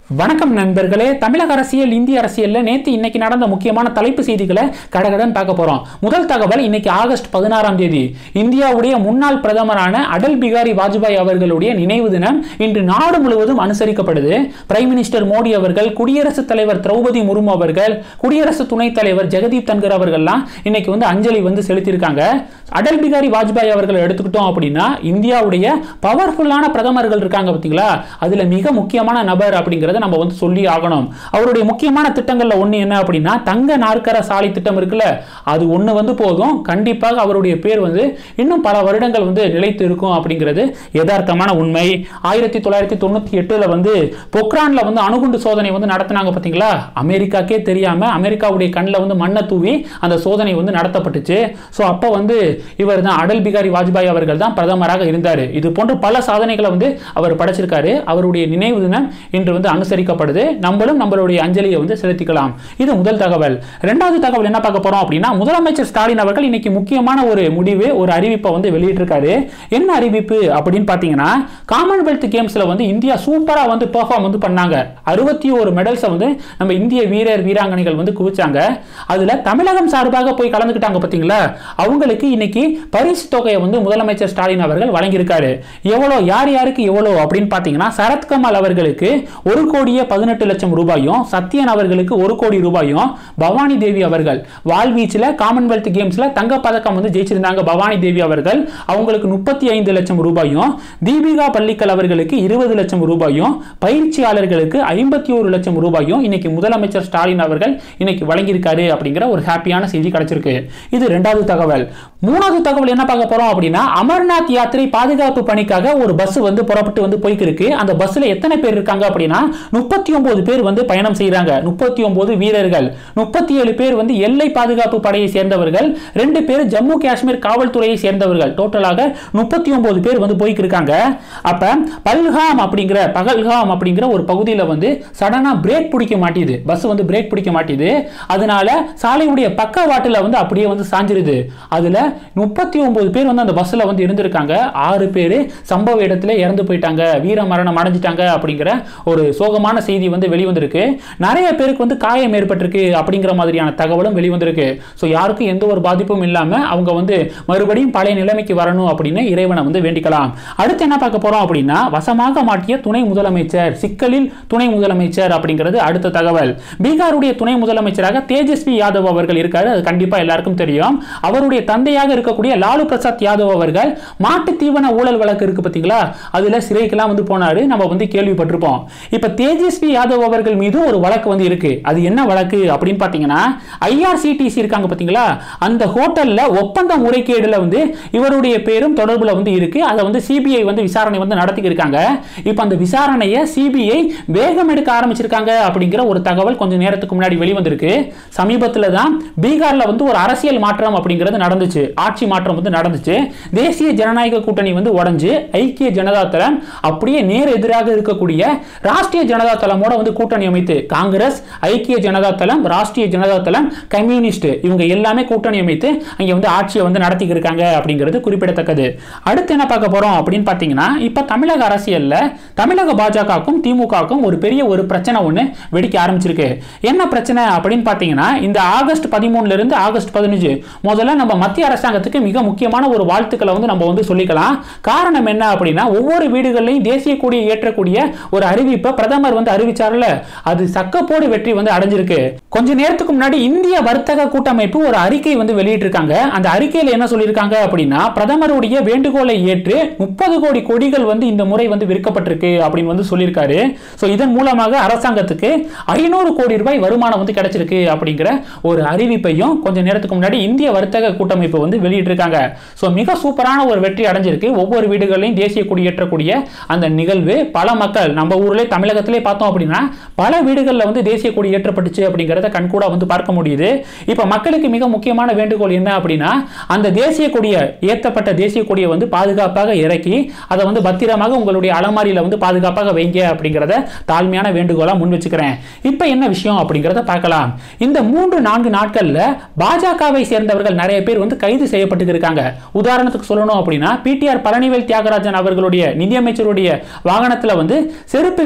வணக்கம் நண்பர்களே தமிழக அரசியல் இந்திய அரசியல்ல நேத்து இன்னைக்கு நடந்த முக்கியமான தலைப்பு செய்திகளை கடகடன் பார்க்க போறோம் முதல் தகவல் இன்னைக்கு ஆகஸ்ட் பதினாறாம் தேதி இந்தியாவுடைய முன்னாள் பிரதமரான அடல் பிகாரி வாஜ்பாய் அவர்களுடைய நினைவு தினம் இன்று நாடு முழுவதும் அனுசரிக்கப்படுது பிரைம் மினிஸ்டர் மோடி அவர்கள் குடியரசுத் தலைவர் திரௌபதி முர்மு அவர்கள் குடியரசு துணைத் தலைவர் ஜெகதீப் தன்கர் அவர்கள்லாம் இன்னைக்கு வந்து அஞ்சலி வந்து செலுத்தியிருக்காங்க அடல் பிகாரி வாஜ்பாய் அவர்களை எடுத்துக்கிட்டோம் அப்படின்னா இந்தியாவுடைய பவர்ஃபுல்லான பிரதமர்கள் இருக்காங்க பார்த்தீங்களா அதுல மிக முக்கியமான நபர் அப்படிங்கிறத நம்ம வந்து சொல்லி ஆகணும் அவருடைய முக்கியமான திட்டங்கள்ல ஒண்ணு என்ன அப்படின்னா தங்க நாற்கர சாலை திட்டம் இருக்குல்ல அது ஒண்ணு வந்து போதும் கண்டிப்பாக அவருடைய பேர் வந்து இன்னும் பல வருடங்கள் வந்து நிலைத்து இருக்கும் அப்படிங்கிறது யதார்த்தமான உண்மை ஆயிரத்தி தொள்ளாயிரத்தி தொண்ணூத்தி எட்டுல வந்து பொக்ரான்ல வந்து அணுகுண்டு சோதனை வந்து நடத்தினாங்க பார்த்தீங்களா அமெரிக்காக்கே தெரியாம அமெரிக்காவுடைய கண்ணில் வந்து மண்ணை தூவி அந்த சோதனை வந்து நடத்தப்பட்டுச்சு ஸோ அப்போ வந்து இவர் தான் அடல் பிகாரி வாஜ்பாய் அவர்கள் தான் பிரதமராக இருந்தார் இது போன்ற பல சாதனைகளை வந்து அவர் படைச்சிருக்காரு அவருடைய நினைவு தினம் இன்று வந்து அனுசரிக்கப்படுது நம்மளும் நம்மளுடைய அஞ்சலியை வந்து செலுத்திக்கலாம் இது முதல் தகவல் ரெண்டாவது தகவல் என்ன பார்க்க போறோம் அப்படின்னா முதலமைச்சர் ஸ்டாலின் அவர்கள் இன்னைக்கு முக்கியமான ஒரு முடிவு ஒரு அறிவிப்பை வந்து வெளியிட்டிருக்காரு என்ன அறிவிப்பு அப்படின்னு பார்த்தீங்கன்னா காமன்வெல்த் கேம்ஸ்ல வந்து இந்தியா சூப்பரா வந்து பெர்ஃபார்ம் வந்து பண்ணாங்க அறுபத்தி ஒரு மெடல்ஸை வந்து நம்ம இந்திய வீரர் வீராங்கனைகள் வந்து குவிச்சாங்க அதுல தமிழகம் சார்பாக போய் கலந்துக்கிட்டாங்க பார்த்தீங்களா அவங்களுக்கு இன்னைக்கு பரிசு தொகையை வந்து முதலமைச்சர் ஸ்டாலின் அவர்கள் வழங்கியிருக்காரு எவ்வளோ யார் யாருக்கு எவ்வளோ அப்படின்னு பார்த்தீங்கன்னா சரத்கமல் அவர்களுக்கு ஒரு கோடியே பதினெட்டு லட்சம் ரூபாயும் சத்யன் அவர்களுக்கு ஒரு கோடி ரூபாயும் பவானி தேவி அவர்கள் வால்வீச்சில் காமன்வெல்த் கேம்ஸில் தங்கப்பதக்கம் வந்து ஜெயிச்சிருந்தாங்க பவானி தேவி அவர்கள் அவங்களுக்கு முப்பத்தி ஐந்து லட்சம் ரூபாயும் தீபிகா பள்ளிக்கல் அவர்களுக்கு இருபது லட்சம் ரூபாயும் பயிற்சியாளர்களுக்கு ஐம்பத்தி ஒரு லட்சம் ரூபாயும் இன்னைக்கு முதலமைச்சர் ஸ்டாலின் அவர்கள் இன்னைக்கு வழங்கியிருக்காரு அப்படிங்கிற ஒரு ஹாப்பியான செய்தி கிடைச்சிருக்கு இது ரெண்டாவது தகவல் மூணாவது தகவல் என்ன பார்க்க போறோம் அப்படின்னா அமர்நாத் யாத்திரை பாதுகாப்பு பணிக்காக ஒரு பஸ் வந்து புறப்பட்டு வந்து போய்க்கு இருக்கு அந்த பஸ்ல எத்தனை பேர் இருக்காங்க அப்படின்னா முப்பத்தி ஒன்பது பேர் வந்து பயணம் செய்யறாங்க முப்பத்தி ஒன்பது வீரர்கள் முப்பத்தி ஏழு பேர் வந்து எல்லை பாதுகாப்பு படையை சேர்ந்தவர்கள் ரெண்டு பேர் ஜம்மு காஷ்மீர் காவல்துறையை சேர்ந்தவர்கள் டோட்டலாக முப்பத்தி ஒன்பது பேர் வந்து போய்க்கு இருக்காங்க அப்ப பல்காம் அப்படிங்கிற பகல்காம் அப்படிங்கிற ஒரு பகுதியில் வந்து சடனா பிரேக் பிடிக்க மாட்டேது பஸ் வந்து பிரேக் பிடிக்க மாட்டேது அதனால சாலையுடைய பக்கவாட்டில் வந்து அப்படியே வந்து சாஞ்சிருது அதுல முப்பத்தி ஒன்பது பேர் வந்து அந்த பஸ்ல வந்து இருந்திருக்காங்க ஆறு பேர் சம்பவ இடத்துல இறந்து போயிட்டாங்க வீர மரணம் அடைஞ்சிட்டாங்க அப்படிங்கிற ஒரு சோகமான செய்தி வந்து வெளிவந்திருக்கு நிறைய பேருக்கு வந்து காயம் ஏற்பட்டிருக்கு அப்படிங்கிற மாதிரியான தகவலும் வெளிவந்திருக்கு ஸோ யாருக்கும் எந்த ஒரு பாதிப்பும் இல்லாம அவங்க வந்து மறுபடியும் பழைய நிலைமைக்கு வரணும் அப்படின்னு இறைவனை வந்து வேண்டிக்கலாம் அடுத்து என்ன பார்க்க போறோம் அப்படின்னா வசமாக மாட்டிய துணை முதலமைச்சர் சிக்கலில் துணை முதலமைச்சர் அப்படிங்கிறது அடுத்த தகவல் பீகாருடைய துணை முதலமைச்சராக தேஜஸ்வி யாதவ் அவர்கள் இருக்காரு அது கண்டிப்பா எல்லாருக்கும் தெரியும் அவருடைய தந்தையாக இருக்கக்கூடிய லாலு பிரசாத் யாதவ் அவர்கள் மாட்டு தீவன ஊழல் வழக்கு இருக்கு பார்த்தீங்களா அதுல சிறைக்கெல்லாம் வந்து போனாரு நம்ம வந்து கேள்விப்பட்டிருப்போம் இப்ப தேஜஸ்வி யாதவ் அவர்கள் மீது ஒரு வழக்கு வந்து இருக்கு அது என்ன வழக்கு அப்படின்னு பார்த்தீங்கன்னா ஐஆர்சிடிசி இருக்காங்க பார்த்தீங்களா அந்த ஹோட்டல்ல ஒப்பந்த முறைகேடுல வந்து இவருடைய பேரும் தொடர்புல வந்து இருக்கு அதை வந்து சிபிஐ வந்து விசாரணை வந்து நடத்தி இருக்காங்க இப்போ அந்த விசாரணையை சிபிஐ வேகம் எடுக்க ஆரம்பிச்சிருக்காங்க அப்படிங்கிற ஒரு தகவல் கொஞ்சம் நேரத்துக்கு முன்னாடி வெளிவந்திருக்கு சமீபத்தில் தான் பீகார்ல வந்து ஒரு அரசியல் மாற்றம் அப்படிங்கிறது நடந்துச்சு ஆட்சி மாற்றம் வந்து நடந்துச்சு தேசிய ஜனநாயக கூட்டணி வந்து உடைஞ்சு ஐக்கிய ஜனதா தளம் அப்படியே நேர் எதிராக இருக்கக்கூடிய ராஷ்டிரிய ஜனதா தளமோட வந்து கூட்டணி அமைத்து காங்கிரஸ் ஐக்கிய ஜனதா தளம் ராஷ்டிரிய ஜனதா தளம் கம்யூனிஸ்ட் இவங்க எல்லாமே கூட்டணி அமைத்து அங்கே வந்து ஆட்சியை வந்து நடத்திக்கிட்டு இருக்காங்க அப்படிங்கிறது குறிப்பிடத்தக்கது அடுத்து என்ன பார்க்க போறோம் அப்படின்னு பார்த்தீங்கன்னா இப்போ தமிழக அரசியல்ல தமிழக பாஜகவுக்கும் திமுகவுக்கும் ஒரு பெரிய ஒரு பிரச்சனை ஒன்று வெடிக்க ஆரம்பிச்சிருக்கு என்ன பிரச்சனை அப்படின்னு பார்த்தீங்கன்னா இந்த ஆகஸ்ட் பதிமூணுல இருந்து ஆகஸ்ட் பதினஞ்சு முதல்ல நம்ம மத்திய அரசாங்கத்துக்கு மிக முக்கியமான ஒரு வாழ்த்துக்களை வந்து நம்ம வந்து சொல்லிக்கலாம் காரணம் என்ன அப்படின்னா ஒவ்வொரு வீடுகள்லையும் தேசிய கொடியை ஏற்றக்கூடிய ஒரு அறிவிப்பை பிரதமர் வந்து அறிவிச்சார்ல அது சக்கப்போடு வெற்றி வந்து அடைஞ்சிருக்கு கொஞ்ச நேரத்துக்கு முன்னாடி இந்திய வர்த்தக கூட்டமைப்பு ஒரு அறிக்கை வந்து வெளியிட்டிருக்காங்க அந்த அறிக்கையில் என்ன சொல்லியிருக்காங்க அப்படின்னா பிரதமருடைய வேண்டுகோளை ஏற்று முப்பது கோடி கொடிகள் வந்து இந்த முறை வந்து விற்கப்பட்டிருக்கு அப்படின்னு வந்து சொல்லியிருக்காரு ஸோ இதன் மூலமாக அரசாங்கத்துக்கு ஐநூறு கோடி ரூபாய் வருமானம் வந்து கிடைச்சிருக்கு அப்படிங்கிற ஒரு அறிவிப்பையும் கொஞ்ச நேரத்துக்கு முன்னாடி இந்திய வர்த்தக கூட்டமைப்பு வந்து வெளியிட்டிருக்காங்க ஸோ மிக சூப்பரான ஒரு வெற்றி அடைஞ்சிருக்கு ஒவ்வொரு வீடுகளையும் தேசிய கொடி ஏற்றக்கூடிய அந்த நிகழ்வு பல மக்கள் நம்ம ஊர்ல தமிழகத்திலே பார்த்தோம் அப்படின்னா பல வீடுகளில் வந்து தேசிய கொடி ஏற்றப்பட்டுச்சு அப்படிங்கிறத கண்கூட வந்து பார்க்க முடியுது இப்போ மக்களுக்கு மிக முக்கியமான வேண்டுகோள் என்ன அப்படின்னா அந்த தேசிய கொடியை ஏற்றப்பட்ட தேசிய கொடியை வந்து பாதுகாப்பாக இறக்கி அதை வந்து பத்திரமாக உங்களுடைய அலமாரியில் வந்து பாதுகாப்பாக வைங்க அப்படிங்கிறத தாழ்மையான வேண்டுகோளாக முன் வச்சுக்கிறேன் இப்போ என்ன விஷயம் அப்படிங்கிறத பார்க்கலாம் இந்த மூன்று நான்கு நாட்களில் பாஜகவை சேர்ந்தவர்கள் நிறைய பேர் வந்து கைது செய்யப்பட்டு இருக்காங்க உதாரணத்துக்கு சொல்லணும் அப்படின்னா பிடிஆர் பழனிவேல் தியாகராஜன் அவர்களுடைய நிதியமைச்சருடைய வாகனத்தில் வந்து செருப்பு வீசிய அந்த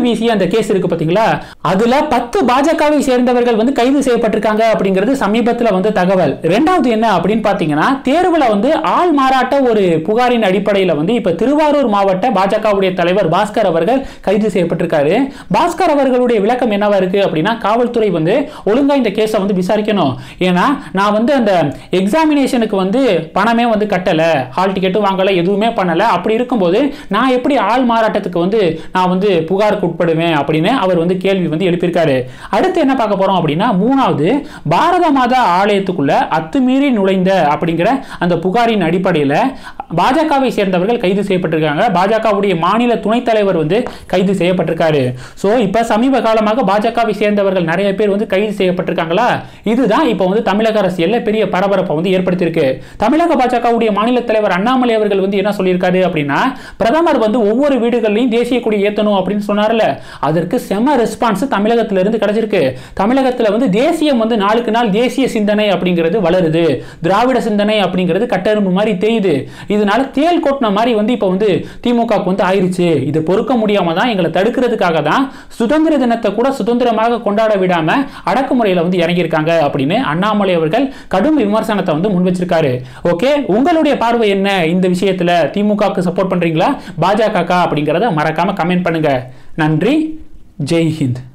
கேஸ் இருக்கு பாத்தீங்களா அதுல பத்து பாஜகவை சேர்ந்தவர்கள் வந்து கைது செய்யப்பட்டிருக்காங்க அப்படிங்கிறது சமீபத்தில் வந்து தகவல் ரெண்டாவது என்ன அப்படின்னு பாத்தீங்கன்னா தேர்வுல வந்து ஆள் மாறாட்ட ஒரு புகாரின் அடிப்படையில் வந்து இப்ப திருவாரூர் மாவட்ட பாஜகவுடைய தலைவர் பாஸ்கர் அவர்கள் கைது செய்யப்பட்டிருக்காரு பாஸ்கர் அவர்களுடைய விளக்கம் என்னவா இருக்கு அப்படின்னா காவல்துறை வந்து ஒழுங்கா இந்த கேஸை வந்து விசாரிக்கணும் ஏன்னா நான் வந்து அந்த எக்ஸாமினேஷனுக்கு வந்து பணமே வந்து கட்டல ஹால் டிக்கெட்டும் வாங்கல எதுவுமே பண்ணல அப்படி இருக்கும்போது நான் எப்படி ஆள் மாறாட்டத்துக்கு வந்து நான் வந்து புகாருக்கு உட்படுவேன் அப்படின்னு அவர் வந்து கேள்வி வந்து எழுப்பியிருக்காரு அடுத்து என்ன பார்க்க போறோம் அப்படின்னா மூணாவது பாரத மாதா ஆலயத்துக்குள்ள அத்துமீறி நுழைந்த அப்படிங்கிற அந்த புகாரின் அடிப்படையில் பாஜகவை சேர்ந்தவர்கள் கைது செய்யப்பட்டிருக்காங்க பாஜகவுடைய மாநில துணைத் தலைவர் வந்து கைது செய்யப்பட்டிருக்காரு ஸோ இப்போ சமீப காலமாக பாஜகவை சேர்ந்தவர்கள் நிறைய பேர் வந்து கைது செய்யப்பட்டிருக்காங்களா இதுதான் இப்போ வந்து தமிழக அரசியலில் பெரிய பரபரப்பை வந்து ஏற்படுத்தியிருக்கு தமிழக பாஜகவுடைய மாநில தலைவர் அண்ணாமலை அவர்கள் வந்து என்ன சொல்லியிருக்காரு அப்படின்னா பிரதமர் வந்து ஒவ்வொரு வீடுகள்லையும் தேசிய கொடி ஏற்றணும் அப்படின்னு சொன்னார்ல அதற்கு செம ரெஸ்பான்ஸ் தமிழகத்திலிருந்து கிடைச்சிருக்கு தமிழகத்தில் வந்து தேசியம் வந்து நாளுக்கு நாள் தேசிய சிந்தனை அப்படிங்கிறது வளருது திராவிட சிந்தனை அப்படிங்கிறது கட்டெரும்பு மாதிரி தெரியுது இதனால தேல் கொட்டின மாதிரி வந்து இப்போ வந்து திமுகவுக்கு வந்து ஆயிருச்சு இது பொறுக்க முடியாம தான் எங்களை தடுக்கிறதுக்காக தான் சுதந்திர தினத்தை கூட சுதந்திரமாக கொண்டாட விடாம அடக்குமுறையில் வந்து இறங்கியிருக்காங்க அப்படின்னு அண்ணாமலை அவர்கள் கடும் விமர்சனத்தை வந்து முன் வச்சிருக்காரு ஓகே உங்களுடைய பார்வை என்ன இந்த விஷயத்துல திமுகவுக்கு சப்போர்ட் பண்றீங்களா பாஜக அப்படிங்கிறத மறக்காம கமெண்ட் பண்ணுங்க நன்றி ஜெய் ஹிந்த்